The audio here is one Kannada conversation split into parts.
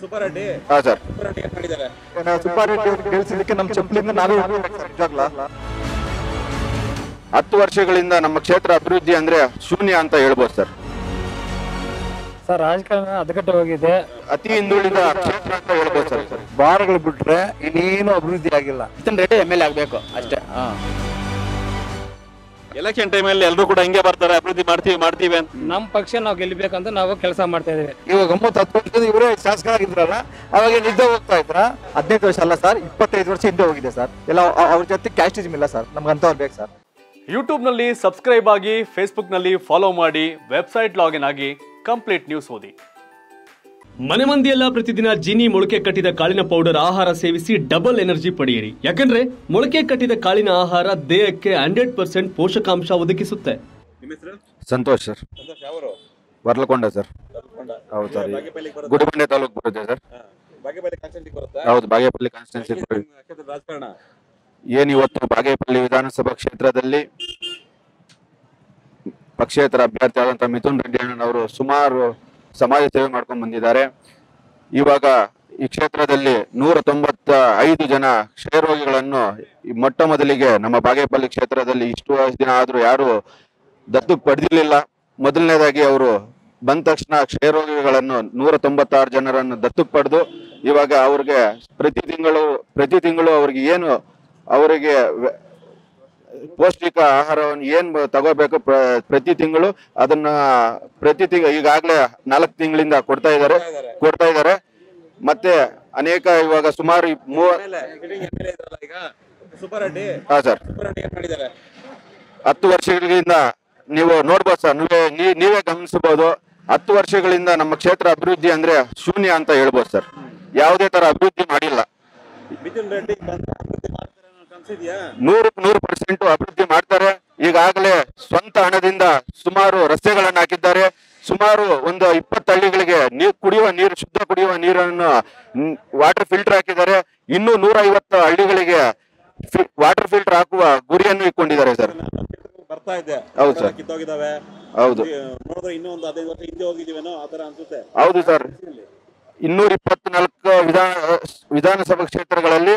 ಸುಬ್ಬಾರೆಡ್ಡಿ ಹಾ ಸರ್ ಸುಬ್ಬಾರೆಡ್ಡಿ ಏನ್ ಮಾಡಿದ್ದಾರೆ ಸುಬ್ಬಾರೆಡ್ಡಿ ಅವ್ರು ಗೆಲ್ಸಿದಕ್ಕೆ ನಮ್ಮ ಚಪ್ಪಲಿಂದ ನಾವೇ ಹೋಗ್ಬೇಕು ಸರ್ ನಿಜವಾಗ್ಲೂ ಹತ್ತು ವರ್ಷಗಳಿಂದ ನಮ್ಮ ಕ್ಷೇತ್ರ ಅಭಿವೃದ್ಧಿ ಅಂದ್ರೆ ಶೂನ್ಯ ಅಂತ ಹೇಳ್ಬೋದು ಸರ್ ಸರ್ ರಾಜಕಾರಣ ಹದಗೆಟ್ಟು ಹೋಗಿದೆ ಅತಿ ಹಿಂದುಳಿದ ಕ್ಷೇತ್ರ ಅಂತ ಹೇಳ್ಬೋದು ಸರ್ ಬಾರ್ಗಳು ಬಿಟ್ರೆ ಇನ್ನೇನು ಅಭಿವೃದ್ಧಿ ಆಗಿಲ್ಲ ಜಿತನ್ ರೆಡ್ಡಿ ಎಮ್ ಎಲ್ ಆಗ್ಬೇಕು ಅಷ್ಟೇ ಹಾ ಎಲೆಕ್ಷನ್ ಟೈಮಲ್ಲಿ ಎಲ್ಲರೂ ಕೂಡ ಹಿಂಗೆ ಬರ್ತಾರೆ ಅಭಿವೃದ್ಧಿ ಮಾಡ್ತೀವಿ ಮಾಡ್ತೀವಿ ಅಂತ ನಮ್ಮ ಪಕ್ಷ ನಾವು ಗೆಲ್ಲಬೇಕಂತ ನಾವು ಕೆಲಸ ಮಾಡ್ತಾ ಇದೀವಿ ಇವಾಗ ಒಂಬತ್ತು ಹತ್ತು ವರ್ಷದಿಂದ ಇವರೇ ಶಾಸಕರಾಗಿದ್ರಲ್ಲ ಅವಾಗ ನಿದ್ದೆ ಹೋಗ್ತಾ ಇದ್ರ ಹದಿನೈದು ವರ್ಷ ಅಲ್ಲ ಸರ್ ಇಪ್ಪತ್ತೈದು ವರ್ಷ ಹಿಂದೆ ಹೋಗಿದೆ ಸರ್ ಎಲ್ಲ ಅ- ಅವ್ರ ಜೊತೆ ಕ್ಯಾಸ್ಟಿಸಮ್ ಇಲ್ಲ ಸರ್ ನಮ್ಗೆ ಅಂತವ್ರು ಬೇಕು ಸರ್ ಯೂಟ್ಯೂಬ್ನಲ್ಲಿ ಸಬ್ಸ್ಕ್ರೈಬ್ ಆಗಿ ಫೇಸ್ಬುಕ್ನಲ್ಲಿ ಫಾಲೋ ಮಾಡಿ ವೆಬ್ಸೈಟ್ ಲಾಗಿನ್ ಆಗಿ ಕಂಪ್ಲೀಟ್ ನ್ಯೂಸ್ ಓದಿ ಮನೆ ಮಂದಿಯೆಲ್ಲ ಪ್ರತಿದಿನ ಜೀನಿ ಮೊಳಕೆ ಕಟ್ಟಿದ ಕಾಳಿನ ಪೌಡರ್ ಆಹಾರ ಸೇವಿಸಿ ಡಬಲ್ ಎನರ್ಜಿ ಪಡೆಯಿರಿ ಯಾಕಂದ್ರೆ ಮೊಳಕೆ ಕಟ್ಟಿದ ಕಾಳಿನ ಆಹಾರ ದೇಹಕ್ಕೆ ಹಂಡ್ರೆಡ್ ಪರ್ಸೆಂಟ್ ಪೋಷಕಾಂಶ ಒದಗಿಸುತ್ತೆ ನಿಮ್ಮ ಹೆಸರು ಸಂತೋಷ್ ಸರ್ ಸಂತೋಷ್ ಯಾವರು ವರ್ಲಕೊಂಡ ಸರ್ ಕಲ್ಕೊಂಡ ಹೌದು ಸರ್ ಬಾಗೇಪಲ್ಲಿಗೆ ಬರುತ್ತೆ ಗುಡಿಬಂಡೆ ತಾಲೂಕು ಬರುತ್ತೆ ಸರ್ ಹಾ. ಬಾಗೇಪಲ್ಲಿ ಕಾನ್ಸ್ಟೆನ್ಸಿಗೆ ಬರುತ್ತಾ ಹೌದು ಬಾಗೇಪಲ್ಲಿ ಕಾನ್ಸ್ಟಿಟ್ಯೂನ್ಸಿ ಹೇಗಿದೆ ನಿಮ್ಮ ಕ್ಷೇತ್ರದ ರಾಜಕಾರಣ ಏನ್ ಇವತ್ತು ಬಾಗೇಪಲ್ಲಿ ವಿಧಾನಸಭಾ ಕ್ಷೇತ್ರದಲ್ಲಿ ಪಕ್ಷೇತರ ಅಭ್ಯರ್ಥಿ ಆದಂತ ಮಿಥುನ್ ರೆಡ್ಡಿ ಅಣ್ಣನವರು ಸುಮಾರು ಸಮಾಜ ಸೇವೆ ಮಾಡ್ಕೊಂಡು ಬಂದಿದ್ದಾರೆ ಇವಾಗ ಈ ಕ್ಷೇತ್ರದಲ್ಲಿ ನೂರ ತೊಂಬತ್ತ ಐದು ಜನ ಕ್ಷಯರೋಗಿಗಳನ್ನು ಈ ಮೊಟ್ಟ ಮೊದಲಿಗೆ ನಮ್ಮ ಬಾಗೇಪಲ್ಲಿ ಕ್ಷೇತ್ರದಲ್ಲಿ ಇಷ್ಟು ವರ್ಷ ದಿನ ಆದ್ರೂ ಯಾರು ದತ್ತು ಪಡೆದಿರ್ಲಿಲ್ಲ ಮೊದಲನೇದಾಗಿ ಅವರು ಬಂದ ತಕ್ಷಣ ಕ್ಷಯರೋಗಿಗಳನ್ನು ನೂರ ತೊಂಬತ್ತಾರು ಜನರನ್ನು ದತ್ತು ಪಡೆದು ಇವಾಗ ಅವ್ರಿಗೆ ಪ್ರತಿ ತಿಂಗಳು ಪ್ರತಿ ತಿಂಗಳು ಅವ್ರಿಗೆ ಏನು ಅವರಿಗೆ ವೆ- ಪೌಷ್ಟಿಕ ಆಹಾರವನ್ನು ಏನ್ ಬ- ತಗೋಬೇಕು ಪ್ರ- ಪ್ರತಿ ತಿಂಗಳು ಅದನ್ನ ಪ್ರತಿ ತಿಂಗಳು ಈಗಾಗಲೇ ನಾಲ್ಕು ತಿಂಗಳಿಂದ ಕೊಡ್ತಾ ಇದ್ದಾರೆ ಕೊಡ್ತಾ ಇದ್ದಾರೆ ಮತ್ತೆ ಅನೇಕ ಇವಾಗ ಸುಮಾರು ಈ ಮೂವ ಆಮೇಲೆ ಸಿಟ್ಟಿಂಗ್ ಎಮ್ ಎಲ್ ಎ ಇದ್ರಲ್ಲ ಈಗ ಸುಬ್ಬಾರೆಡ್ಡಿ ಹಾ ಸರ್ ಸುಬ್ಬಾರೆಡ್ಡಿ ಏನ್ ಮಾಡಿದ್ದಾರೆ ಹತ್ತು ವರ್ಷಗಳಿಂದ ನೀವು ನೋಡ್ಬೋದು ಸರ್ ನೀವೇ ನೀ- ನೀವೇ ಗಮನಿಸಬಹುದು ಹತ್ತು ವರ್ಷಗಳಿಂದ ನಮ್ಮ ಕ್ಷೇತ್ರ ಅಭಿವೃದ್ಧಿ ಅಂದ್ರೆ ಶೂನ್ಯ ಅಂತ ಹೇಳ್ಬೋದು ಸರ್ ಯಾವುದೇ ತರ ಅಭಿವೃದ್ಧಿ ಮಾಡಿಲ್ಲ ಮಿಥುನ್ ರೆಡ್ಡಿ ಬಂದು ಅಭಿವೃದ್ಧಿ ಮಾಡ್ತಾರೆ ಅನ್ನೋ ಕನ್ಸಿದ್ಯಾ ನೂರು ನೂರು ಪರ್ಸೆಂಟ್ ಅಭಿವೃದ್ಧಿ ಮಾಡ್ತಾರೆ ಈಗಾಗಲೇ ಸ್ವಂತ ಹಣದಿಂದ ಸುಮಾರು ರಸ್ತೆಗಳನ್ನು ಹಾಕಿದ್ದಾರೆ ಸುಮಾರು ಒಂದು ಇಪ್ಪತ್ತು ಹಳ್ಳಿಗಳಿಗೆ ನೀರು ಕುಡಿಯುವ ನೀರು ಶುದ್ಧ ಕುಡಿಯುವ ನೀರನ್ನು ವಾಟರ್ ಫಿಲ್ಟರ್ ಹಾಕಿದ್ದಾರೆ ಇನ್ನು ನೂರ ಐವತ್ತು ಹಳ್ಳಿಗಳಿಗೆ ವಾಟರ್ ಫಿಲ್ಟರ್ ಹಾಕುವ ಗುರಿಯನ್ನು ಇಟ್ಕೊಂಡಿದ್ದಾರೆ ಸರ್ ನಮ್ಮ ಕ್ಷೇತ್ರಕ್ಕೆ ಬರ್ತಾ ಇದ್ದೆ ಹೌದು ಸರ್. ಕಿತ್ತೋಗಿದಾವೆ ಹೌದು ಈ ನೋಡಿದ್ರೆ ಇನ್ನೂ ಒಂದು ಹದಿನೈದು ವರ್ಷ ಹಿಂದೆ ಹೋಗಿದೀವೇನೋ ಆ ತರ ಅನ್ಸುತ್ತೆ ಹೌದು ಸರ್ ಇನ್ನೂರ ಇಪ್ಪತ್ನಾಲ್ಕು ವಿಧಾನ ವಿಧಾನಸಭಾ ಕ್ಷೇತ್ರಗಳಲ್ಲಿ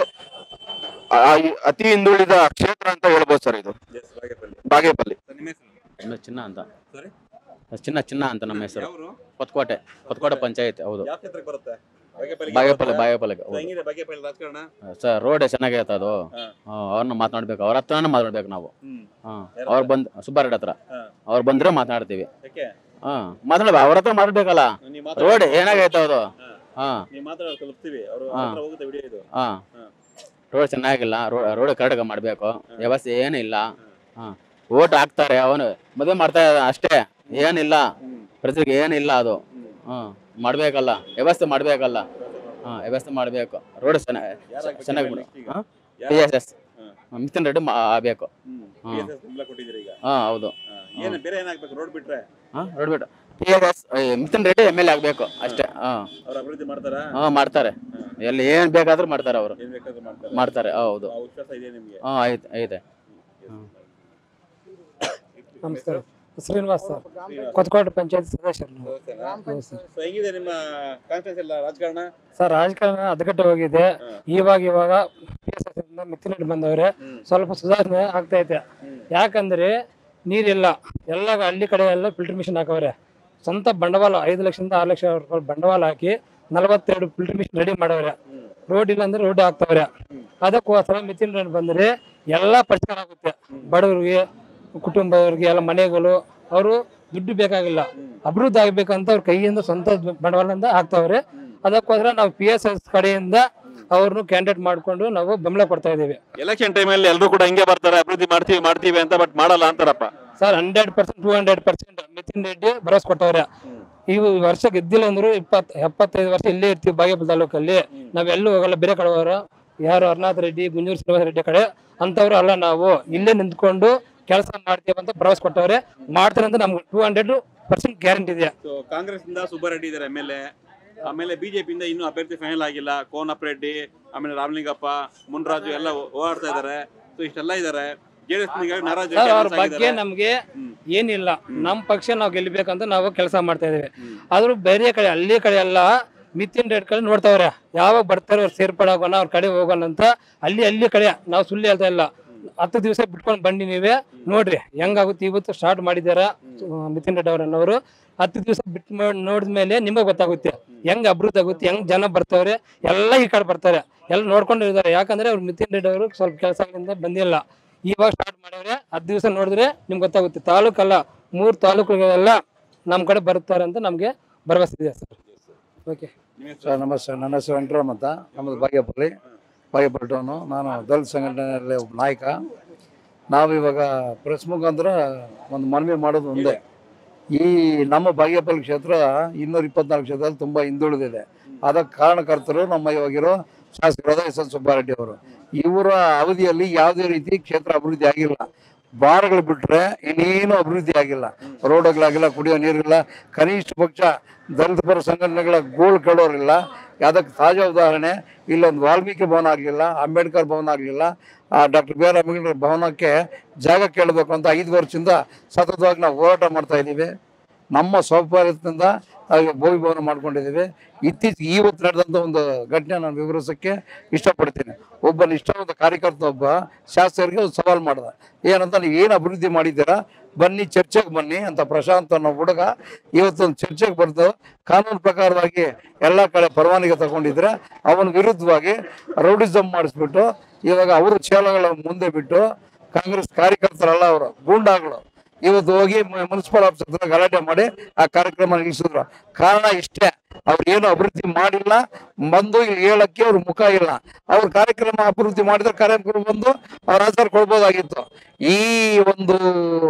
ಆ- ಈ ಅತಿ ಹಿಂದುಳಿದ ಕ್ಷೇತ್ರ ಅಂತ ಹೇಳ್ಬೋದು ಸರ್ ಇದು ಎಸ್ ಬಾಗೇಪಲ್ಲಿ ಬಾಗೇಪಲ್ಲಿ ಸರ್, ನಿಮ್ಮ ಹೆಸರು ನಮ್ಮ ಚಿನ್ನ ಅಂತ ಸರಿ ಚಿನ್ನ ಚಿನ್ನ ಅಂತ ನಮ್ಮ ಹೆಸರು ಯಾವರು ಹೊತ್ಕೋಟೆ ಹೊತ್ಕೋಟೆ ಪಂಚಾಯತ್ ಹೌದು ಯಾವ ಕ್ಷೇತ್ರಕ್ಕೆ ಬರುತ್ತೆ ಬಾಗೇಪಲ್ಲಿ ಬಾಗೇಪಲ್ಲಿ ಬಾಗೇಪಲ್ಲಿಗೆ ಹೌದು ಹೆಂಗಿದೆ ಬಾಗೇಪಲ್ಲಿ ರಾಜಕಾರಣ ಸರ್ ರೋಡ್ ಚೆನ್ನಾಗೈತೆ ಅದು ಹಾ. ಅವ್ರನ್ನ ಮಾತನಾಡ್ಬೇಕು ಅವ್ರ ಹತ್ರನೇ ಮಾತಾಡ್ಬೇಕು ನಾವು ಹ್ಮ್ ಹಾ ಯಾರ ಅವ್ರು ಬಂದ್ ಸುಬ್ಬಾರೆಡ್ಡಿ ಹತ್ರ ಹಾ. ಅವ್ರು ಬಂದ್ರೆ ಮಾತನಾಡ್ತೀವಿ ಯಾಕೆ ಹಾ ಮಾತಾಡ್ಬೇಕು ಅವ್ರ ಹತ್ರ ಮಾತಾಡ್ಬೇಕಲ್ಲ ನೀವು ರೋಡ್ ಮಾತಾಡೋದು ಏನಾಗೈತೆ ಅದು ಹಾ. ಹಾ ನೀವು ಮಾತಾಡೋದು ತಲುಪ್ತೀವಿ ಅವರು ಹಾ. ಹತ್ರ ಹೋಗುತ್ತೆ ವಿಡಿಯೋ ಇದು ಹಾ ಹಾ. ರೋಡ್ ಚೆನ್ನಾಗಿಲ್ಲ ರೋಡ್ ಕರೆಕ್ಟಾಗಿ ಮಾಡಬೇಕು ವ್ಯವಸ್ಥೆ ಏನಿಲ್ಲ ಹಾ ಓಟ್ ಹಾಕ್ತಾರೆ ಅವನು ಮದುವೆ ಮಾಡ್ತಾ ಇದ್ದಾನೆ ಅಷ್ಟೇ ಏನಿಲ್ಲ ಪ್ರಜೆಗೆ ಏನಿಲ್ಲ ಅದು ಹ್ಮ್ ಮಾಡ್ಬೇಕಲ್ಲ ವ್ಯವಸ್ಥೆ ಮಾಡ್ಬೇಕಲ್ಲ ಹಾ ವ್ಯವಸ್ಥೆ ಮಾಡ್ಬೇಕು ರೋಡ್ ಚೆನ್ನಾಗಿ ಚೆನ್ನಾಗಿ next ಈಗ? ಪಿ ಎಸ್ ಎಸ್ ಹಾ. ಮಿಥುನ್ ರೆಡ್ಡಿ ಮಾ- ಆಗ್ಬೇಕು ಹ್ಮ್ ಹಾ. PSS ಬೆಂಬಲ ಕೊಟ್ಟಿದ್ದೀರಿ ಈಗ ಹಾ ಹೌದು ಹಾ. ಏನು ಬೇರೆ ಏನಾಗ್ಬೇಕು ರೋಡ್ ಬಿಟ್ರೆ ಹಾ ರೋಡ್ ಬಿಟ್ಟು P S S Mithun Reddy M L ಆಗ್ಬೇಕು ಅಷ್ಟೇ ಹಾ ಅವ್ರು ಅಭಿವೃದ್ಧಿ ಮಾಡ್ತಾರಾ ಹಾ ಮಾಡ್ತಾರೆ ಎಲ್ಲಿ ಏನ್ ಬೇಕಾದ್ರೂ ಮಾಡ್ತಾರೆ ಅವರು ಏನ್ ಬೇಕಾದ್ರೂ ಮಾಡ್ತಾರೆ ಮಾಡ್ತಾರೆ ಹೌದು ಆ ವಿಶ್ವಾಸ ಇದೆ ನಿಮ್ಗೆ ಹಾ ಐತೆ ಐತೆ ನಮಸ್ಕಾರ ಶ್ರೀನಿವಾಸ್ ಸರ್ ಕೊತ್ಕೋಟೆ ಪಂಚಾಯತ್ ಸದಸ್ಯರು ನಾವು. ಹೌದು ಸರ್ ಸೊ ಹೆಂಗಿದೆ ನಿಮ್ಮ ಕಾನ್ಫಿಡೆನ್ಸ್ ಎಲ್ಲ ರಾಜಕಾರಣ ಸರ್ ರಾಜಕಾರಣ ಹದಗೆಟ್ಟು ಹೋಗಿದೆ ಇವಾಗ ಇವಾಗ PSS ಇಂದ ಮಿಥುನ್ ರೆಡ್ಡಿ ಬಂದವ್ರೆ ಸ್ವಲ್ಪ ಸುಧಾರಣೆ ಆಗ್ತಾ ಐತೆ ಯಾಕಂದ್ರೆ ನೀರಿಲ್ಲ ಎಲ್ಲ ಹಳ್ಳಿ ಕಡೆ ಎಲ್ಲ ಫಿಲ್ಟರ್ ಮಿಷಿನ್ ಹಾಕವ್ರೆ ಸ್ವಂತ ಬಂಡವಾಳ ಐದು ಲಕ್ಷದಿಂದ ಆರು ಲಕ್ಷ ರೂಪಾಯಿ ಬಂಡವಾಳ ಹಾಕಿ ನಲವತ್ತೆರಡು ಫಿಲ್ಟರ್ ಮಿಷಿನ್ ರೆಡಿ ಮಾಡವ್ರೆ ರೋಡ್ ಇಲ್ಲ ಅಂದ್ರೆ ರೋಡ್ ಹಾಕ್ತವ್ರೆ ಅದಕ್ಕೋಸ್ಕರ ಮಿಥುನ್ ರೆಡ್ಡಿ ಬಂದ್ರೆ ಎಲ್ಲ ಪರಿಷ್ಕಾರ ಆಗುತ್ತೆ ಬಡವರಿಗೆ ಕುಟುಂಬದವ್ರಿಗೆ ಎಲ್ಲ ಮನೆಗಳು ಅವರು ದುಡ್ಡು ಬೇಕಾಗಿಲ್ಲ ಅಭಿವೃದ್ಧಿ ಆಗ್ಬೇಕಂತ ಅವ್ರ ಕೈಯಿಂದ ಸ್ವಂತ ಬಂಡವಾಳದಿಂದ ಹಾಕ್ತವ್ರೆ ಅದಕ್ಕೋಸ್ಕರ ನಾವು ಪಿ ಎಸ್ ಎಸ್ ಕಡೆಯಿಂದ ಅವ್ರನ್ನು ಕ್ಯಾಂಡಿಡೇಟ್ ಮಾಡ್ಕೊಂಡು ನಾವು ಬೆಂಬಲ ಕೊಡ್ತಾ ಇದ್ದೀವಿ ಎಲೆಕ್ಷನ್ ಟೈಮಲ್ಲಿ ಎಲ್ಲರೂ ಕೂಡ ಹಿಂಗೆ ಬರ್ತಾರೆ ಅಭಿವೃದ್ಧಿ ಮಾಡ್ತೀವಿ ಮಾಡ್ತೀವಿ ಅಂತ ಬಟ್ ಮಾಡಲ್ಲ ಅಂತಾರಪ್ಪ sir hundred percent two hundred percent Mithun Reddy ಭರವಸೆ ಕೊಟ್ಟವ್ರೆ ಈ ವರ್ಷ ಗೆದ್ದಿಲ್ಲ ಅಂದ್ರು ಇಪ್ಪತ್ ಎಪ್ಪತ್ತೈದು ವರ್ಷ ಇಲ್ಲೇ ಇರ್ತೀವಿ ಬಾಗೇಪಲ್ಲಿ ತಾಲೂಕಲ್ಲಿ ನಾವೆಲ್ಲೂ ಹೋಗಲ್ಲ ಬೇರೆ ಕಡೆ ಹೋಗೋರು ಯಾರು ಹರ್ನಾಥ್ ರೆಡ್ಡಿ ಗುಂಜೂರು ಶ್ರೀನಿವಾಸ ರೆಡ್ಡಿ ಕಡೆ ಅಂತವ್ರು ಅಲ್ಲ ನಾವು ಇಲ್ಲೇ ನಿಂತ್ಕೊಂಡು ಕೆಲಸ ಮಾಡ್ತೀವಿ ಅಂತ ಭರವಸೆ ಕೊಟ್ಟವ್ರೆ ಮಾಡ್ತಾರೆ ಅಂತ ನಮ್ಗೆ ಟೂ ಹಂಡ್ರೆಡ್ ಪರ್ಸೆಂಟ್ ಗ್ಯಾರಂಟಿ ಇದೆ ಸೊ ಕಾಂಗ್ರೆಸ್ ಇಂದ ಸುಬ್ಬಾರೆಡ್ಡಿ ಇದ್ದಾರೆ ಎಮ್ ಎಲ್ ಎ ಆಮೇಲೆ ಬಿಜೆಪಿ ಇಂದ ಇನ್ನೂ ಅಭ್ಯರ್ಥಿ ಫೈನಲ್ ಆಗಿಲ್ಲ ಕೋನಪ್ಪ ರೆಡ್ಡಿ ಆಮೇಲೆ ರಾಮಲಿಂಗಪ್ಪ ಮುನ್ರಾಜು ಎಲ್ಲ ಓಡಾಡ್ತಾ ಇದ್ದಾರೆ ಸೊ ಇಷ್ಟೆಲ್ಲ ಇದ್ದಾರೆ ಜೆಡಿಎಸ್ ನಾರಾಜ್ ಸರ್ ಅವ್ರ ಬಗ್ಗೆ ನಮ್ಗೆ ಏನಿಲ್ಲ ನಮ್ಮ ಪಕ್ಷ ನಾವು ಗೆಲ್ಲಬೇಕಂತ ನಾವು ಕೆಲಸ ಮಾಡ್ತಾ ಇದೀವಿ ಆದ್ರೂ ಬೇರೆ ಕಡೆ ಹಳ್ಳಿ ಕಡೆ ಎಲ್ಲ ಮಿತ್ತಿನ ರೇಟ್ ಕಡೆ ನೋಡ್ತಾವ್ರೆ ಯಾವಾಗ ಬರ್ತಾರೆ ಅವ್ರು ಸೇರ್ಪಡಾಗೋಣ ಅವ್ರ ಕಡೆ ಹೋಗೋಣ ಅಂತ ಅಲ್ಲಿ ಅಲ್ಲಿ ಕಡೆ ನಾವು ಸುಳ್ಳು ಹೇಳ್ತಾ ಇಲ್ಲ ಹತ್ತು ದಿವಸ ಬಿಟ್ಕೊಂಡು ಬಂಡಿ ನೀವೇ ನೋಡ್ರಿ ಹೆಂಗಾಗುತ್ತೆ ಇವತ್ತು ಸ್ಟಾರ್ಟ್ ಮಾಡಿದಾರ ಮಿತಿನ್ ರೆಡ್ಡಿ ಅವರನ್ನವರು ಹತ್ತು ದಿವಸ ಬಿಟ್ಟು ನೋಡಿದ್ಮೇಲೆ ನಿಮಗೆ ಗೊತ್ತಾಗುತ್ತೆ ಹೆಂಗ್ ಅಭಿವೃದ್ಧಿ ಆಗುತ್ತೆ ಹೆಂಗ್ ಜನ ಬರ್ತಾವ್ರೆ ಎಲ್ಲ ಈ ಕಡೆ ಬರ್ತಾರೆ ಎಲ್ಲ ನೋಡ್ಕೊಂಡು ಇದ್ದಾರೆ ಯಾಕಂದ್ರೆ ಅವ್ರು ಮಿತಿನ್ ರೆಡ್ಡಿ ಅವರು ಸ್ವಲ್ಪ ಕೆಲಸಗಳಿಂದ ಬಂದಿಲ್ಲ ಇವಾಗ ಸ್ಟಾರ್ಟ್ ಮಾಡವ್ರೆ ಹತ್ತು ದಿವಸ ನೋಡಿದ್ರೆ ನಿಮ್ಗೆ ಗೊತ್ತಾಗುತ್ತೆ ತಾಲೂಕಲ್ಲ ಮೂರು ತಾಲೂಕುಗಳೆಲ್ಲ ನಮ್ಮ ಕಡೆ ಬರ್ತಾರೆ ಅಂತ ನಮಗೆ ಭರವಸೆ ಇದೆ ಸರ್ ಓಕೆ ಸರ್ ನಮಸ್ತೆ ನನ್ನ ಹೆಸರು ವೆಂಕಟರಾಮ್ ಅಂತ ನಮ್ಮದು ಬಾಗೇಪಲ್ಲಿ ಬಾಗೇಪಲ್ಲಿ ಟೌನು ನಾನು ದಲಿತ ಸಂಘಟನೆಯಲ್ಲಿ ಒಬ್ಬ ನಾಯಕ ನಾವು ಇವಾಗ ಪ್ರೆಸ್ ಮುಖಾಂತರ ಒಂದು ಮನವಿ ಮಾಡೋದು ಒಂದೇ ಈ ನಮ್ಮ ಬಾಗೇಪಲ್ಲಿ ಕ್ಷೇತ್ರ ಇನ್ನೂರ ಇಪ್ಪತ್ನಾಲ್ಕು ಕ್ಷೇತ್ರದಲ್ಲಿ ತುಂಬ ಹಿಂದುಳಿದಿದೆ ಅದಕ್ಕೆ ಕಾರಣಕರ್ತರು ನಮ್ಮ ಇವಾಗಿರೋ ಶಾಸಕರಾದ ಎಸ್ ಎನ್ ಸುಬ್ಬಾರೆಡ್ಡಿ ಅವರು ಇವರ ಅವಧಿಯಲ್ಲಿ ಯಾವುದೇ ರೀತಿ ಕ್ಷೇತ್ರ ಅಭಿವೃದ್ಧಿ ಆಗಿಲ್ಲ ಬಾರ್ಗಳು ಬಿಟ್ರೆ ಇನ್ನೇನು ಅಭಿವೃದ್ಧಿ ಆಗಿಲ್ಲ ರೋಡ್ಗಳಾಗಿಲ್ಲ ಕುಡಿಯೋ ನೀರಿಲ್ಲ ಕನಿಷ್ಠ ಪಕ್ಷ ದಲಿತ ಪರ ಸಂಘಟನೆಗಳ ಗೋಳು ಕೆಡೋರಿಲ್ಲ ಅದಕ್ಕೆ ತಾಜಾ ಉದಾಹರಣೆ ಇಲ್ಲೊಂದು ವಾಲ್ಮೀಕಿ ಭವನ ಆಗಲಿಲ್ಲ ಅಂಬೇಡ್ಕರ್ ಭವನ ಆಗಲಿಲ್ಲ ಡಾಕ್ಟರ್ ಬಿ ಆರ್ ಅಂಬೇಡ್ಕರ್ ಭವನಕ್ಕೆ ಜಾಗ ಕೇಳಬೇಕು ಅಂತ ಐದು ವರ್ಷದಿಂದ ಸತತವಾಗಿ ನಾವು ಹೋರಾಟ ಮಾಡ್ತಾ ಇದ್ದೀವಿ ನಮ್ಮ ಸ್ವಪ್ರಯತ್ನದಿಂದ ನಾವು ಭೋಗಿ ಭವನ ಮಾಡ್ಕೊಂಡಿದ್ದೀವಿ ಇತ್ತೀಚೆಗೆ ಇವತ್ತು ನಡೆದಂಥ ಒಂದು ಘಟನೆ ನಾನು ವಿವರಿಸೋಕ್ಕೆ ಇಷ್ಟಪಡ್ತೀನಿ ಒಬ್ಬ ನಿಷ್ಠಾವಂತ ಕಾರ್ಯಕರ್ತ ಒಬ್ಬ ಶಾಸಕರಿಗೆ ಒಂದು ಸವಾಲು ಮಾಡ್ದ ಏನಂತ ನೀವು ಏನು ಅಭಿವೃದ್ಧಿ ಮಾಡಿದ್ದೀರಾ ಬನ್ನಿ ಚರ್ಚೆಗೆ ಬನ್ನಿ ಅಂತ ಪ್ರಶಾಂತ್ ಅನ್ನೋ ಹುಡುಗ ಇವತ್ತೊಂದು ಚರ್ಚೆಗೆ ಬಂದು ಕಾನೂನು ಪ್ರಕಾರವಾಗಿ ಎಲ್ಲ ಕಡೆ ಪರವಾನಗಿ ತಗೊಂಡಿದ್ರೆ ಅವನ ವಿರುದ್ಧವಾಗಿ ರೌಡಿಸಮ್ ಮಾಡಿಸ್ಬಿಟ್ಟು ಇವಾಗ ಅವರು ಚೇಲಗಳ ಮುಂದೆ ಬಿಟ್ಟು ಕಾಂಗ್ರೆಸ್ ಕಾರ್ಯಕರ್ತರಲ್ಲ ಅವರು ಗೂಂಡಾಗಳು ಇವತ್ತು ಹೋಗಿ ಮುನ್ಸಿಪಲ್ ಆಫೀಸ್ ಹತ್ರ ಗಲಾಟೆ ಮಾಡಿ ಆ ಕಾರ್ಯಕ್ರಮ ನಿಲ್ಲಿಸಿದ್ರು ಕಾರಣ ಇಷ್ಟೇ ಅವ್ರು ಏನು ಅಭಿವೃದ್ಧಿ ಮಾಡಿಲ್ಲ ಬಂದು ಇಲ್ಲಿ ಹೇಳಕ್ಕೆ ಅವ್ರ ಮುಖ ಇಲ್ಲ ಅವ್ರ ಕಾರ್ಯಕ್ರಮ ಅಭಿವೃದ್ಧಿ ಮಾಡಿದ್ರೆ ಕಾರ್ಯಕ್ರಮ ಬಂದು ಅವ್ರ ಆನ್ಸರ್ ಕೊಡ್ಬೋದಾಗಿತ್ತು ಈ ಒಂದು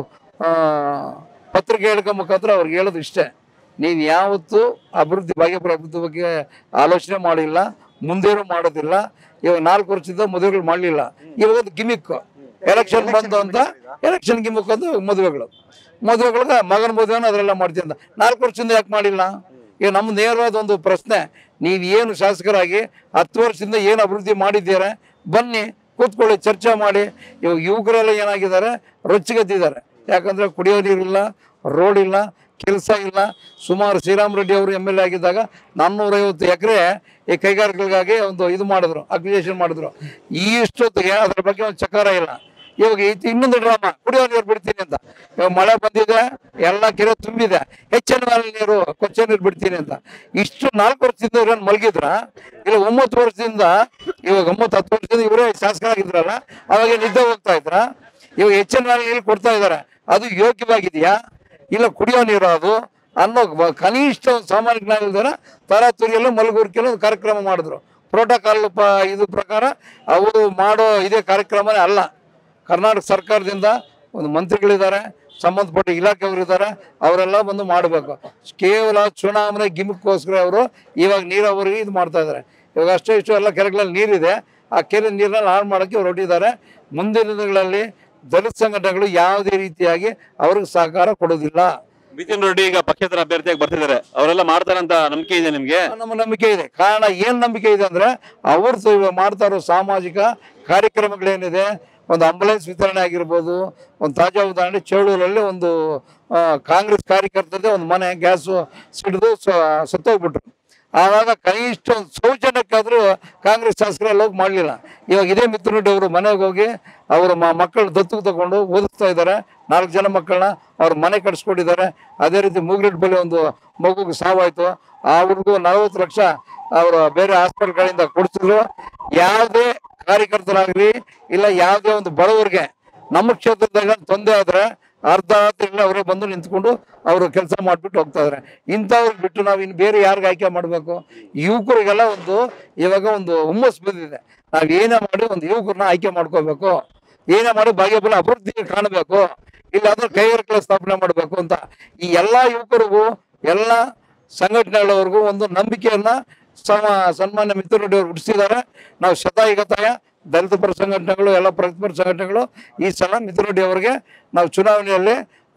ಆ, ಪತ್ರಿಕೆ ಹೇಳಿಕೆ ಮುಖಾಂತರ ಅವ್ರಿಗೆ ಹೇಳೋದು ಇಷ್ಟೇ ನೀವು ಯಾವತ್ತೂ ಅಭಿವೃದ್ಧಿ ಬಾಗೇಪುರ ಅಭಿವೃದ್ಧಿ ಬಗ್ಗೆ ಆಲೋಚನೆ ಮಾಡಿಲ್ಲ ಮುಂದೇನು ಮಾಡೋದಿಲ್ಲ ಇವಾಗ ನಾಲ್ಕು ವರ್ಷದಿಂದ ಮದುವೆಗಳು ಮಾಡಲಿಲ್ಲ ಇವಾಗ ಒಂದು ಗಿಮಿಕ್ ಎಲೆಕ್ಷನ್ ಬಂತು ಅಂತ ಎಲೆಕ್ಷನ್ ಗಿಮಿಕ್ ಅಂತ ಮದುವೆಗಳು ಮದುವೆಗಳಿಗೆ ಮಗನ ಮದುವೆನ ಅದರೆಲ್ಲ ಮಾಡ್ತೀವಿ ಅಂತ ನಾಲ್ಕು ವರ್ಷದಿಂದ ಯಾಕೆ ಮಾಡಿಲ್ಲ ಈಗ ನಮ್ಮ ನೇರವಾದ ಒಂದು ಪ್ರಶ್ನೆ ನೀವು ಏನು ಶಾಸಕರಾಗಿ ಹತ್ತು ವರ್ಷದಿಂದ ಏನು ಅಭಿವೃದ್ಧಿ ಮಾಡಿದ್ದೀರಾ ಬನ್ನಿ ಕೂತ್ಕೊಳ್ಳಿ ಚರ್ಚೆ ಮಾಡಿ ಇವಾಗ ಯುವಕರೆಲ್ಲ ಏನಾಗಿದ್ದಾರೆ ರೊಚ್ಚಿಗೆದ್ದಿದ್ದಾರೆ ಯಾಕಂದ್ರೆ ಕುಡಿಯೋ ನೀರಿಲ್ಲ ರೋಡ್ ಇಲ್ಲ ಕೆಲಸ ಇಲ್ಲ ಸುಮಾರು ಶ್ರೀರಾಮ್ ರೆಡ್ಡಿ ಅವರು ಎಮ್ ಎಲ್ ಎ ಆಗಿದ್ದಾಗ ನಾನ್ನೂರೈವತ್ತು ಎಕರೆ ಈ ಕೈಗಾರಿಕೆಗಳಿಗಾಗಿ ಒಂದು ಇದು ಮಾಡಿದ್ರು ಅಕ್ವಿಜೇಷನ್ ಮಾಡಿದ್ರು ಈ ಇಷ್ಟೊತ್ತಿಗೆ ಅದ್ರ ಬಗ್ಗೆ ಒಂದು ಚಕಾರ ಇಲ್ಲ ಇವಾಗ ಇದು ಇನ್ನೊಂದು ಡ್ರಾಮಾ ಕುಡಿಯೋ ನೀರು ಬಿಡ್ತೀನಿ ಅಂತ ಇವಾಗ ಮಳೆ ಬಂದಿದೆ ಎಲ್ಲ ಕೆರೆ ತುಂಬಿದೆ ಹೆಚ್ಚಿನ ಮೇಲೆ ನೀರು ಕೊಚ್ಚೆ ನೀರು ಬಿಡ್ತೀನಿ ಅಂತ ಇಷ್ಟು ನಾಲ್ಕು ವರ್ಷದಿಂದ ಇವ್ರೇನು ಮಲಗಿದ್ರ ಇಲ್ಲ ಒಂಬತ್ತು ವರ್ಷದಿಂದ ಇವಾಗ ಒಂಬತ್ತು ಹತ್ತು ವರ್ಷದಿಂದ ಇವರೇ ಶಾಸಕರಾಗಿದ್ರಲ್ಲ ಅವಾಗ ನಿದ್ದೆ ಹೋಗ್ತಾ ಇದ್ರ ಇವಾಗ ಹೆಚ್ಚಿನ ಮೇಲೆ ನೀರು ಕೊಡ್ತಾ ಇದಾರೆ ಅದು ಯೋಗ್ಯವಾಗಿದೆಯಾ ಇಲ್ಲ ಕುಡಿಯೋ ನೀರು ಅದು ಅನ್ನೋ ಬ- ಕನಿಷ್ಠ ಒಂದು ಸಾಮಾನ್ಯ ಜ್ಞಾನ ಇಲ್ದಿರ ತರಾತುರಿಯಲ್ಲೂ ಮಲಗುರಿಕೆಲ್ಲ ಒಂದು ಕಾರ್ಯಕ್ರಮ ಮಾಡಿದ್ರು ಪ್ರೋಟೋಕಾಲ್ ಪ ಇದು ಪ್ರಕಾರ ಅವರು ಮಾಡೋ ಇದೇ ಕಾರ್ಯಕ್ರಮನೇ ಅಲ್ಲ ಕರ್ನಾಟಕ ಸರ್ಕಾರದಿಂದ ಒಂದು ಮಂತ್ರಿಗಳಿದ್ದಾರೆ ಸಂಬಂಧಪಟ್ಟ ಇಲಾಖೆಯವರಿದ್ದಾರೆ ಅವರೆಲ್ಲ ಬಂದು ಮಾಡಬೇಕು ಕೇವಲ ಚುನಾವಣೆ ಗಿಮಿಕ್ಕೋಸ್ಕರ ಅವರು ಇವಾಗ ನೀರಾವರಿಗೆ ಇದು ಮಾಡ್ತಾ ಇದ್ದಾರೆ ಇವಾಗ ಅಷ್ಟೇ ಇಷ್ಟು ಎಲ್ಲ ಕೆರೆಗಳಲ್ಲಿ ನೀರಿದೆ ಆ ಕೆರೆ ನೀರನ್ನ ಹಾಳು ಮಾಡೋಕ್ಕೆ ಇವ್ರು ಹೊರಟಿದ್ದಾರೆ ಮುಂದಿನ ದಿನಗಳಲ್ಲಿ ದಲಿತ ಸಂಘಟನೆಗಳು ಯಾವುದೇ ರೀತಿಯಾಗಿ ಅವ್ರಿಗೆ ಸಹಕಾರ ಕೊಡೋದಿಲ್ಲ ಮಿತಿನ್ ರೆಡ್ಡಿ ಈಗ ಪಕ್ಷೇತರ ಅಭ್ಯರ್ಥಿಯಾಗಿ ಬರ್ತಿದ್ದಾರೆ ಅವರೆಲ್ಲ ಮಾಡ್ತಾರಂತ ನಂಬಿಕೆ ಇದೆ ನಿಮ್ಗೆ ನಮ್ಮ ನಂಬಿಕೆ ಇದೆ ಕಾರಣ ಏನ್ ನಂಬಿಕೆ ಇದೆ ಅಂದ್ರೆ ಅವರು ಸ- ಇವಾಗ ಮಾಡ್ತಾ ಇರೋ ಸಾಮಾಜಿಕ ಕಾರ್ಯಕ್ರಮಗಳೇನಿದೆ ಒಂದು ಆಂಬುಲೆನ್ಸ್ ವಿತರಣೆ ಆಗಿರ್ಬೋದು ಒಂದು ತಾಜಾ ಉದಾಹರಣೆ ಚೇಳೂರಲ್ಲಿ ಒಂದು ಆ, ಕಾಂಗ್ರೆಸ್ ಕಾರ್ಯಕರ್ತರದೇ ಒಂದು ಮನೆ ಗ್ಯಾಸು ಸಿಡಿದು ಸತ್ತೋಗ್ಬಿಟ್ರು ಆವಾಗ ಕನಿಷ್ಠ ಒಂದು ಸೌಜನ್ಯಕ್ಕಾದ್ರೂ ಕಾಂಗ್ರೆಸ್ ಶಾಸಕರೆಲ್ಲ ಹೋಗಿ ಮಾಡಲಿಲ್ಲ ಇವಾಗ ಇದೇ ಮಿತ್ರರೆಡ್ಡಿ ಅವರು ಮನೆಗೆ ಹೋಗಿ ಅವರ ಮಕ್ಕಳು ದತ್ತು ತಗೊಂಡು ಓದಿಸ್ತಾ ಇದ್ದಾರೆ ನಾಲ್ಕು ಜನ ಮಕ್ಕಳನ್ನ ಅವ್ರ ಮನೆ ಕಟ್ಸ್ಕೊಂಡಿದ್ದಾರೆ ಅದೇ ರೀತಿ ಮೂಗ್ರೆಡ್ ಬಳಿ ಒಂದು ಮಗುಗೆ ಸಾವಾಯ್ತು ಅವ್ರಿಗೂ ನಲವತ್ತು ಲಕ್ಷ ಅವರು ಬೇರೆ ಹಾಸ್ಪಿಟಲ್ಗಳಿಂದ ಕೊಡಿಸಿದ್ರು ಯಾವುದೇ ಕಾರ್ಯಕರ್ತರಾಗ್ಲಿ ಇಲ್ಲ ಯಾವುದೇ ಒಂದು ಬಡವರಿಗೆ ನಮ್ಮ ಕ್ಷೇತ್ರದಾಗ ತೊಂದರೆ ಆದ್ರೆ ಅರ್ಧ ರಾತ್ರಿ ಅವರೇ ಬಂದು ನಿಂತ್ಕೊಂಡು ಅವರು ಕೆಲಸ ಮಾಡಿಬಿಟ್ಟು ಹೋಗ್ತಾ ಇದಾರೆ ಇಂಥವ್ರಿಗೆ ಬಿಟ್ಟು ನಾವು ಇನ್ನು ಬೇರೆ ಯಾರಿಗೆ ಆಯ್ಕೆ ಮಾಡಬೇಕು ಯುವಕರಿಗೆಲ್ಲ ಒಂದು ಇವಾಗ ಒಂದು ಹುಮ್ಮಸ್ ಬಂದಿದೆ ನಾವು ಏನೇ ಮಾಡಿ ಒಂದು ಯುವಕರನ್ನ ಆಯ್ಕೆ ಮಾಡ್ಕೋಬೇಕು ಏನೇ ಮಾಡಿ ಭಾಗ್ಯಬಲ ಅಭಿವೃದ್ಧಿ ಕಾಣಬೇಕು ಇಲ್ಲಾಂದ್ರೆ ಕೈಗಾರಿಕೆ ಸ್ಥಾಪನೆ ಮಾಡಬೇಕು ಅಂತ ಈ ಎಲ್ಲಾ ಯುವಕರಿಗೂ ಎಲ್ಲ ಸಂಘಟನೆಗಳವರೆಗೂ ಒಂದು ನಂಬಿಕೆಯನ್ನ ಸಮ ಸನ್ಮಾನ್ಯ ಮಿತ್ರರೆಡ್ಡಿ ಅವರು ಹುಟ್ಟಿಸಿದ್ದಾರೆ ನಾವು ಶತಾಯುಗತಾಯ ದಲಿತ ಪರ ಸಂಘಟನೆಗಳು ಎಲ್ಲ ಪ್ರಗತಿಪರ ಸಂಘಟನೆಗಳು ಈ ಸಲ ಮಿತ್ರರೆಡ್ಡಿ ಅವರಿಗೆ ನಾವು ಚುನಾವಣೆಯಲ್ಲಿ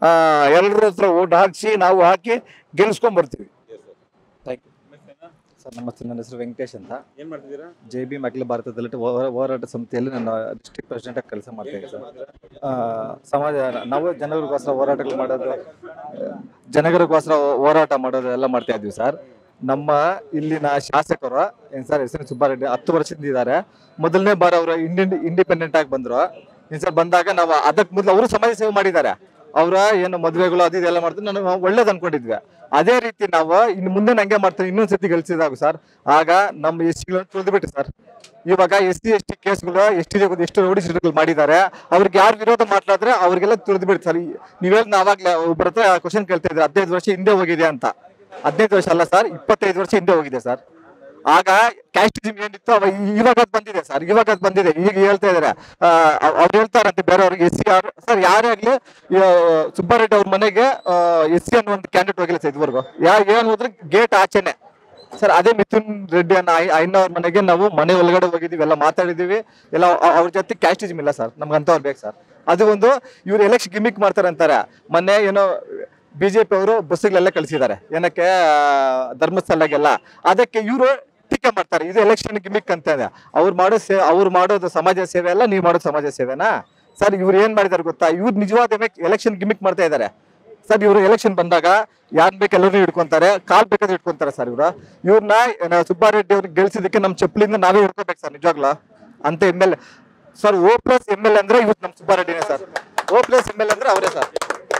ಎಲ್ಲರ ಹತ್ರ ಓಟ್ ಹಾಕಿಸಿ ನಾವು ಹಾಕಿ ಗೆಲ್ಸ್ಕೊಂಡ್ ಬರ್ತೀವಿ ಥ್ಯಾಂಕ್ ಯು ಸರ್ ನಮಸ್ತೆ ನನ್ನ ಹೆಸರು ವೆಂಕಟೇಶ್ ಅಂತ ಏನ್ ಮಾಡ್ತಿದ್ದೀರಾ ಜೆ ಬಿ ಅಖಿಲ ಭಾರತ ದಲಿತ ಹೋರಾ- ಹೋರಾಟ ಸಮಿತಿಯಲ್ಲಿ ನಾನು ಡಿಸ್ಟ್ರಿಕ್ಟ್ ಪ್ರೆಸಿಡೆಂಟ್ ಆಗಿ ಕೆಲಸ ಮಾಡ್ತಾ ಇದ್ದೀನಿ ಸರ್ ಆ, ಸಮಾಜ ನಾವು ಜನರಿಗೋಸ್ಕರ ಹೋರಾಟಗಳು ಮಾಡೋದು ಜನಗಳಿಗೋಸ್ಕರ ಹೋರಾಟ ಮಾಡೋದು ಎಲ್ಲ ಮಾಡ್ತಾ ಇದ್ವಿ ಸರ್ ನಮ್ಮ ಇಲ್ಲಿನ ಶಾಸಕರು ಏನ್ ಸರ್ ಎಸ್ ಎನ್ ಸುಬ್ಬಾರೆಡ್ಡಿ ಹತ್ತು ವರ್ಷದಿಂದ ಇದ್ದಾರೆ ಮೊದಲನೇ ಬಾರಿ ಅವರು ಇಂಡಿ ಇಂಡಿಪೆಂಡೆಂಟ್ ಆಗಿ ಬಂದ್ರು ಏನ್ ಸರ್ ಬಂದಾಗ ನಾವು ಅದಕ್ಕೆ ಮೊದಲು ಅವರು ಸಮಾಜ ಸೇವೆ ಮಾಡಿದ್ದಾರೆ ಅವರ ಏನು ಮದುವೆಗಳು ಅದು ಇದೆಲ್ಲ ಮಾಡ್ತಾರೆ ನಾನು ಒಳ್ಳೇದು ಅನ್ಕೊಂಡಿದ್ವಿ ಅದೇ ರೀತಿ ನಾವು ಇನ್ನು ಮುಂದೆ ನಂಗೆ ಮಾಡ್ತಾರೆ ಇನ್ನೊಂದ್ ಸತಿ ಗೆಲ್ಸಿದಾಗ ಸರ್ ಆಗ ನಮ್ಮ ಎಸ್ ಟಿಗಳನ್ನು ತುಳಿದ್ಬಿಟ್ಟು ಸರ್ ಇವಾಗ ಎಸ್ ಸಿ ಎಸ್ ಟಿ ಕೇಸ್ಗಳು ಎಷ್ಟು ಎಷ್ಟು ರೌಡಿ ಶೀಟ್ಗಳು ಮಾಡಿದ್ದಾರೆ ಅವ್ರಿಗೆ ಯಾರು ವಿರೋಧ ಮಾತಾಡಿದ್ರೆ ಅವ್ರಿಗೆಲ್ಲ ತುಳಿದು ಬಿಡ್ತಾರೆ ಸರ್ ನೀವೇಳಿ ನಾವಾಗ್ಲೇ ಒಬ್ಬರ ಹತ್ರ ಕ್ವಶನ್ ಕೇಳ್ತಾ ಇದ್ರೆ ಹದಿನೈದು ವರ್ಷ ಹಿಂದೆ ಹೋಗಿದೆ ಅಂತ ಹದಿನೈದು ವರ್ಷ ಅಲ್ಲ ಸರ್ ಇಪ್ಪತ್ತೈದು ವರ್ಷ ಹಿಂದೆ ಹೋಗಿದೆ ಸರ್ ಆಗ ಕ್ಯಾಸ್ಟಿಸಮ್ ಏನಿತ್ತು ಅವ ಇವಾಗ ಅದ್ ಬಂದಿದೆ ಸರ್ ಇವಾಗ ಅದ್ ಬಂದಿದೆ ಈಗ ಹೇಳ್ತಾ ಇದಾರೆ ಅವ್ರು ಹೇಳ್ತಾರಂತೆ ಬೇರೆಯವ್ರಿಗೆ ಎಸ್ ಸಿ ಆರ್ ಸರ್ ಯಾರೇ ಆಗ್ಲಿ ಆ, ಸುಬ್ಬಾರೆಡ್ಡಿ ಅವ್ರ ಮನೆಗೆ ಎಸ್ ಸಿ ಅನ್ನೋ ಒಂದು ಕ್ಯಾಂಡಿಡೇಟ್ ಹೋಗಿಲ್ಲ ಸರ್ ಇದುವರೆಗೂ ಯಾ ಏನ್ ಹೋದ್ರೆ ಗೇಟ್ ಆಚೆನೆ ಸರ್ ಅದೇ ಮಿಥುನ್ ರೆಡ್ಡಿ ಅನ್ನೋ ಐ- ಐನವ್ರ ಮನೆಗೆ ನಾವು ಮನೆ ಒಳಗಡೆ ಹೋಗಿದೀವಿ ಎಲ್ಲ ಮಾತಾಡಿದೀವಿ ಎಲ್ಲ ಅ- ಅವ್ರ ಜೊತೆ ಕ್ಯಾಸ್ಟಿಸಮ್ ಇಲ್ಲ ಸರ್ ನಮ್ಗೆ ಅಂತವ್ರು ಬೇಕು ಸರ್ ಅದು ಒಂದು ಇವ್ರು ಎಲೆಕ್ಷನ್ ಗಿಮಿಕ್ ಮಾಡ್ತಾರೆ ಅಂತಾರೆ ಮೊನ್ನೆ ಏನೋ ಬಿಜೆಪಿ ಅವರು ಬಸ್ಗಳೆಲ್ಲ ಕಳಿಸಿದ್ದಾರೆ ಏನಕ್ಕೆ ಆ, ಧರ್ಮಸ್ಥಳಗೆಲ್ಲ ಅದಕ್ಕೆ ಇವರು ಟೀಕೆ ಮಾಡ್ತಾರೆ ಇದು ಎಲೆಕ್ಷನ್ ಗಿಮಿಕ್ ಅಂತ ಇದೆ ಅವ್ರು ಮಾಡೋ ಸೇ ಅವ್ರು ಮಾಡೋದು ಸಮಾಜ ಸೇವೆ ಅಲ್ಲ ನೀವು ಮಾಡೋದು ಸಮಾಜ ಸೇವೆನಾ ಸರ್ ಇವ್ರು ಏನ್ ಮಾಡಿದಾರೆ ಗೊತ್ತಾ ಇವ್ರು ನಿಜವಾದ ಎಲೆಕ್ಷನ್ ಗಿಮಿಕ್ ಮಾಡ್ತಾ ಇದ್ದಾರೆ ಸರ್ ಇವರು ಎಲೆಕ್ಷನ್ ಬಂದಾಗ ಯಾರ್ ಬೇಕು ಎಲ್ಲರೂ ಹಿಡ್ಕೊಂತಾರೆ ಕಾಲ್ ಬೇಕಾದ್ರೆ ಹಿಡ್ಕೊಂತಾರೆ ಸರ್ ಇವ್ರು ಇವ್ರನ್ನ ಸುಬ್ಬಾರೆಡ್ಡಿ ಅವ್ರಿಗೆ ಗೆಲ್ಸಿದಕ್ಕೆ ನಮ್ ಚಪ್ಪಲಿಂದ ನಾವೇ ಹಿಡ್ಕೋಬೇಕು ಸರ್ ನಿಜವಾಗ್ಲೂ ಅಂತ M L sir O plus M L ಅಂದ್ರೆ ಇವತ್ತು ನಮ್ ಸುಬ್ಬಾರೆಡ್ಡಿನೇ sir O plus M L ಅಂದ್ರೆ ಅವರೇ ಸರ್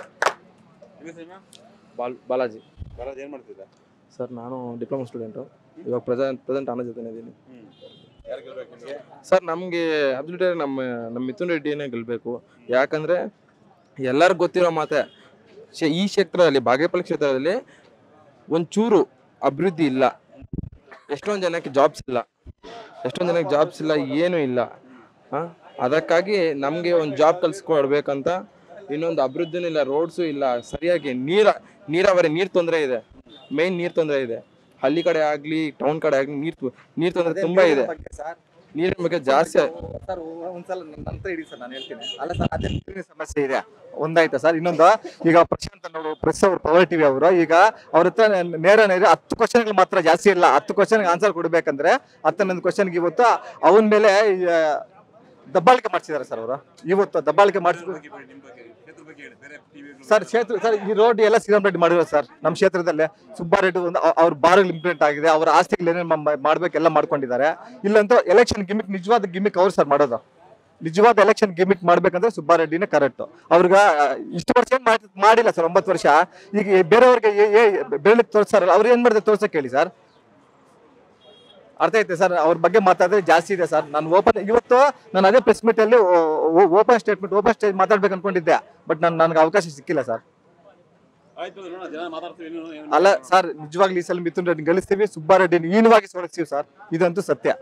ಬಾಲ್ ಬಾಲಾಜಿ ಬರೋದು ಏನ್ ಮಾಡ್ತಿದ್ದ ಸರ್ ನಾನು ಡಿಪ್ಲೊಮಾ ಸ್ಟೂಡೆಂಟು ಇವಾಗ ಪ್ರೆಸೆಂಟ್ ಪ್ರೆಸೆಂಟ್ ಅಣ್ಣ ಜೊತೆ ಇದ್ದೀನಿ ಯಾರು ಗೆಲ್ಬೇಕು ನಿಮಗೆ ಸರ್ ನಮಗೆ ಅಬ್ಸಲ್ಯೂಟ್ ನಮ್ಮ ನಮ್ಮ ಮಿಥುನ್ ರೆಡ್ಡಿನೇ ಗೆಲ್ಲಬೇಕು ಯಾಕಂದರೆ ಎಲ್ಲರಿಗೂ ಗೊತ್ತಿರೋ ಮಾತೆ ಶೇ- ಈ ಕ್ಷೇತ್ರದಲ್ಲಿ ಬಾಗೇಪಲ್ಲಿ ಕ್ಷೇತ್ರದಲ್ಲಿ ಒಂಚೂರು ಅಭಿವೃದ್ಧಿ ಇಲ್ಲ ಎಷ್ಟೊಂದು ಜನಕ್ಕೆ ಜಾಬ್ಸ್ ಇಲ್ಲ ಎಷ್ಟೊಂದು ಜನಕ್ಕೆ ಜಾಬ್ಸ್ ಇಲ್ಲ ಏನೂ ಇಲ್ಲ ಹಾಂ ಅದಕ್ಕಾಗಿ ನಮಗೆ ಒಂದು ಜಾಬ್ ಕಲಿಸ್ಕೊಡ್ಬೇಕಂತ ಇನ್ನೊಂದು ಅಭಿವೃದ್ಧಿನೂ ಇಲ್ಲ ರೋಡ್ಸು ಇಲ್ಲ ಸರಿಯಾಗಿ ನೀರ ನೀರಾವರಿ ನೀರು ತೊಂದರೆ ಇದೆ ಮೇನ್ ನೀರು ತೊಂದರೆ ಇದೆ ಹಳ್ಳಿ ಕಡೆ ಆಗಲಿ ಟೌನ್ ಕಡೆ ಆಗಲಿ ನೀರು ನೀರು ತೊಂದರೆ ತುಂಬ ಇದೆ ಸರ್ ನೀರಿನ ಬಗ್ಗೆ ಜಾಸ್ತಿ ಸರ್ ಒಂದ್ಸಲ ನನ್ನ ಹತ್ರ ಇಡಿ ಸರ್ ನಾನು ಹೇಳ್ತೀನಿ ಅಲ್ಲ ಸರ್ ಅದೇ ನೀರಿನ ಸಮಸ್ಯೆ ಇದೆ ಒಂದಾಯ್ತಾ ಸರ್ ಇನ್ನೊಂದು ಈಗ ಪ್ರಶಾಂತ್ ಅನ್ನೋರು ಪ್ರೆಸ್ ಅವರು ಪವರ್ ಟಿವಿ ಅವರು ಈಗ ಅವ್ರ ಹತ್ರ ನೇರ ನೇರ ಹತ್ತು ಕ್ವಶನ್ಗಳು ಮಾತ್ರ ಜಾಸ್ತಿ ಇಲ್ಲ ಹತ್ತು ಕ್ವಶನ್ ಆನ್ಸರ್ ಕೊಡ್ಬೇಕಂದ್ರೆ ಹತ್ತನ್ನೊಂದು ಕ್ವಶನ್ಗೆ ಇವತ್ತು ಅವನ ಮೇಲೆ ಈ, ದಬ್ಬಾಳಿಕೆ ಮಾಡ್ಸಿದ್ದಾರೆ ಸರ್ ಅವರು ಇವತ್ತು ದಬ್ಬಾಳಿಕೆ ಮಾಡಿಸಿದ್ರು ನಿಮ್ ಬಗ್ಗೆ ಕ್ಷೇತ್ರ ಬಗ್ಗೆ ಹೇಳಿ ಬೇರೆ ಟಿವಿ ಸರ್ ಕ್ಷೇತ್ರ ಸರ್ ಈ ರೋಡ್ ಎಲ್ಲ ಶ್ರೀರಾಮ್ ರೆಡ್ಡಿ ಮಾಡಿರೋ ಸರ್ ನಮ್ಮ ಕ್ಷೇತ್ರದಲ್ಲೇ ಸುಬ್ಬಾರೆಡ್ಡಿ ಒಂದು ಅ- ಅವ್ರ ಬಾರ್ಗಳು ಇಂಪ್ಲಿಮೆಂಟ್ ಆಗಿದೆ ಅವ್ರ ಆಸ್ತಿಗಳು ಏನೇನು ಮಾಡ್ಬೇಕೆಲ್ಲ ಮಾಡ್ಕೊಂಡಿದ್ದಾರೆ ಇಲ್ಲಂತೂ ಎಲೆಕ್ಷನ್ ಗಿಮಿಕ್ ನಿಜವಾದ ಗಿಮಿಕ್ ಅವ್ರು ಸರ್ ಮಾಡೋದು ನಿಜವಾದ ಎಲೆಕ್ಷನ್ ಗಿಮಿಕ್ ಮಾಡ್ಬೇಕಂದ್ರೆ ಸುಬ್ಬಾರೆಡ್ಡಿನೇ ಕರೆಕ್ಟ್ ಅವ್ರಿಗೆ ಆ, ಇಷ್ಟು ವರ್ಷ ಏನ್ ಮಾಡ್- ಮಾಡಿಲ್ಲ ಸರ್ ಒಂಬತ್ತು ವರ್ಷ ಈಗ ಬೇರೆಯವ್ರಿಗೆ ಬೆರಳಿಗೆ ತೋರಿಸ್ತಾರಲ್ಲ ಅವ್ರು ಏನ್ ಮಾಡಿದ್ರೆ ತೋರ್ಸಕ್ ಹೇಳಿ ಸರ್ ಅರ್ಥ ಐತೆ ಸರ್ ಅವ್ರ ಬಗ್ಗೆ ಮಾತಾಡಿದ್ರೆ ಜಾಸ್ತಿ ಇದೆ ಸರ್ ನಾನು ಓಪನ್ ಇವತ್ತು ನಾನು ಅದೇ ಪ್ರೆಸ್ ಮೀಟ್ ಅಲ್ಲಿ ಓಪನ್ ಸ್ಟೇಟ್ಮೆಂಟ್ ಓಪನ್ ಸ್ಟೇಜ್ ಮಾತಾಡ್ಬೇಕು ಅನ್ಕೊಂಡಿದ್ದೆ ಬಟ್ ನನ್ ನನಗೆ ಅವಕಾಶ ಸಿಕ್ಕಿಲ್ಲ ಸರ್ ಆಯ್ತು ನೋಡೋಣ ಜನ ಮಾತಾಡ್ತೀವಿ ಇನ್ನೂ ಏನು ಅಲ್ಲ ಸರ್ ನಿಜವಾಗ್ಲೂ ಈ ಸಲ ಮಿಥುನ್ ರೆಡ್ಡಿ ಗಳಿಸ್ತೀವಿ ಸುಬ್ಬಾರೆಡ್ಡಿ ಹೀನವಾಗಿ ಸೋಲಿಸ್ತೀವಿ ಸರ್ ಇದಂತೂ ಸತ್ಯ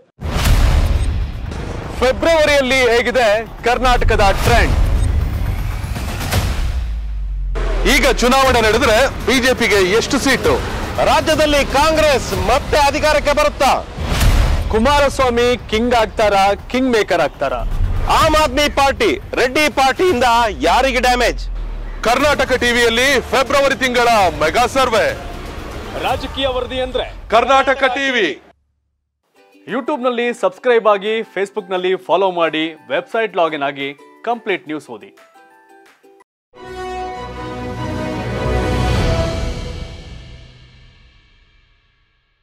ಫೆಬ್ರವರಿಯಲ್ಲಿ ಹೇಗಿದೆ ಕರ್ನಾಟಕದ ಟ್ರೆಂಡ್ ಈಗ ಚುನಾವಣೆ ನಡೆದ್ರೆ ಬಿಜೆಪಿಗೆ ಎಷ್ಟು ಸೀಟು ರಾಜ್ಯದಲ್ಲಿ ಕಾಂಗ್ರೆಸ್ ಮತ್ತೆ ಅಧಿಕಾರಕ್ಕೆ ಬರುತ್ತಾ ಕುಮಾರಸ್ವಾಮಿ ಕಿಂಗ್ ಆಗ್ತಾರ ಕಿಂಗ್ ಮೇಕರ್ ಆಗ್ತಾರ ಆಮ್ ಆದ್ಮಿ ಪಾರ್ಟಿ ರೆಡ್ಡಿ ಪಾರ್ಟಿಯಿಂದ ಯಾರಿಗೆ ಡ್ಯಾಮೇಜ್ ಕರ್ನಾಟಕ ಟಿವಿಯಲ್ಲಿ ಫೆಬ್ರವರಿ ತಿಂಗಳ ಮೆಗಾ ಸರ್ವೆ ರಾಜಕೀಯ ವರದಿ ಅಂದ್ರೆ ಕರ್ನಾಟಕ ಟಿವಿ ಯೂಟ್ಯೂಬ್ನಲ್ಲಿ ಸಬ್ಸ್ಕ್ರೈಬ್ ಆಗಿ ಫೇಸ್ಬುಕ್ನಲ್ಲಿ ಫಾಲೋ ಮಾಡಿ ವೆಬ್ಸೈಟ್ ಲಾಗಿನ್ ಆಗಿ ಕಂಪ್ಲೀಟ್ ನ್ಯೂಸ್ ಓದಿ